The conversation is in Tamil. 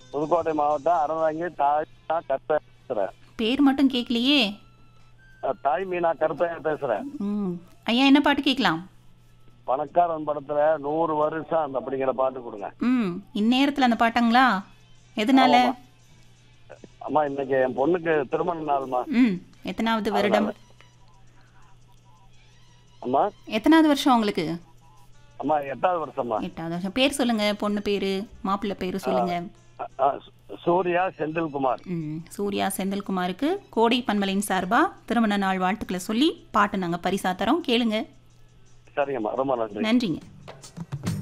புதுக்கோட்டை மாவட்டம் அறந்தாங்கி தாய் மீனா கருப்பையா பேசுறேன் பேர் மட்டும் கேட்கலையே அஹ், தாய் மீனா கருப்பையா பேசுறேன் ம் ஐயா என்ன பாட்டு கேட்கலாம் பணக்காரன் படத்துல நூறு வருஷம் அந்த அப்படிங்கிற பாட்டு கொடுங்க ம் இந்நேரத்தில் அந்த பாட்டாங்களா எதனால அம்மா இன்னைக்கு என் பொண்ணுக்கு திருமண நாள்மா ம் எத்தனாவது வருடம் அம்மா எத்தனாவது வருஷம் உங்களுக்கு அம்மா எட்டாவது வருஷம்மா எட்டாவது வருஷம் பேர் சொல்லுங்க பொண்ணு பேரு மாப்பிள்ளை பேரு சொல்லுங்க அஹ், அஹ், சூர்யா செந்தில்குமார் ம் சூர்யா செந்தில்குமாருக்கு கோடை பன்மலையின் சார்பா திருமண நாள் வாழ்த்துக்களை சொல்லி பாட்டு நாங்கள் பரிசா தரோம் கேளுங்க சரிங்கம்மா ரொம்ப நன்றி நன்றிங்க